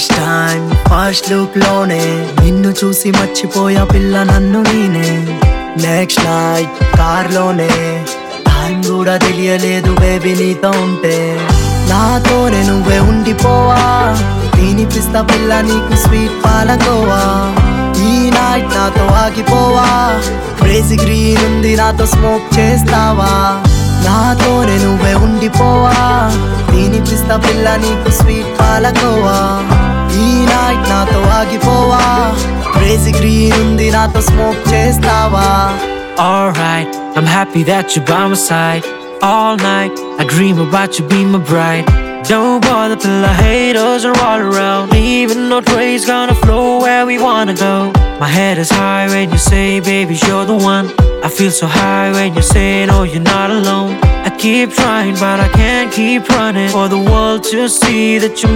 First time first look లోనే నిన్ను చూసి మర్చిపోయా పిల్ల నన్ను నేనే నెక్స్ట్ నైట్ కార్ లోనే టైం కూడా తెలియలేదు బేబీ నీతో ఉంటే నాతోనే నువ్వే ఉండిపోవా తినిపిస్తా పిల్ల నీకు స్వీట్ పాలకోవా ఈ నైట్ నాతో ఆగిపోవా క్రేజీ గ్రీన్ ఉంది నాతో స్మోక్ చేస్తావా నాతోనే నువ్వే ఉండిపోవా తినిపిస్తా పిల్ల నీకు స్వీట్ పాలకోవా ఈ నైట్ నాతో ఆగిపోవా క్రేజీ గ్రీన్ ఉంది నాతో స్మోక్ చేస్తావా Alright, I'm happy that you're by my side. All night, I dream about you being my bride. Don't bother till the haters are all around. Leaving no trace, gonna flow where we wanna go. My head is high when you say, baby, you're the one. I feel so high when you say, no, you're not alone. I keep trying, but I can't keep running. For the world to see that you're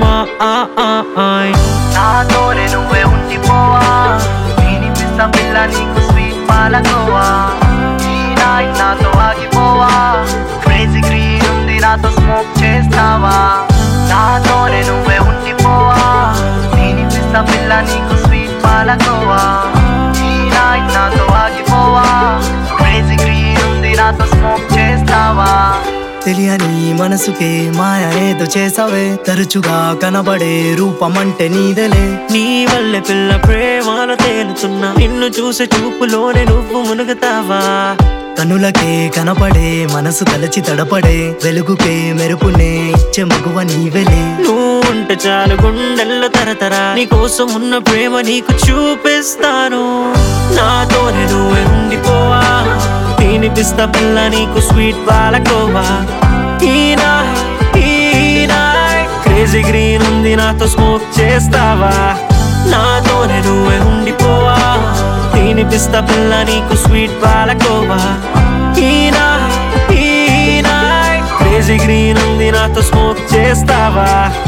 mine. నాతోనే నువ్వే ఉండిపోవా తినిపిస్తా పిల్ల నీకు sweet palkova ఈ night నాతో ఆగిపోవా crazy green ఉంది నాతో smoke చేస్తావా నాతోనే నువ్వే ఉండిపోవా తినిపిస్తా పిల్ల నీకు స్వీట్ పాలకోవా ఈ నైట్ నాతో ఆగిపోవా క్రేజీ గ్రీన్ ఉంది నాతో స్మోక్ చేస్తావా తెలియని మనసుకే మాయ ఏదో చేసావే తరచుగా కనబడే రూపం అంటే నీదలే నీ వల్లే పిల్ల ప్రేమాల తేలుతున్నా నిన్ను చూసే చూపులోనే నువ్వు మునుగుతావా కనులకే కనపడే మనసు తలచి తడపడే వెలుగుకే మెరుపునే ఇచ్చే మగువ నీవెలే నువ్వు ఉంటే చాలు గుండెల్లో తరతరా నీ కోసం ఉన్న ప్రేమ నీకు చూపిస్తాను నాతోనే నువ్వు ఉండిపోవా తినిపిస్తా పిల్ల నీకు స్వీట్ పాలకోవా ఈనా ఈనా క్రేజీ గ్రీన్ ఉంది నాతో స్మోక్ చేస్తావా నాతోనే నువ్వే ఉండిపోవా తినిపిస్తా పిల్ల నీకు స్వీట్ పాలకోవా ఈనా ఈనా క్రేజీ గ్రీన్ ఉంది నాతో స్మోక్ చేస్తావా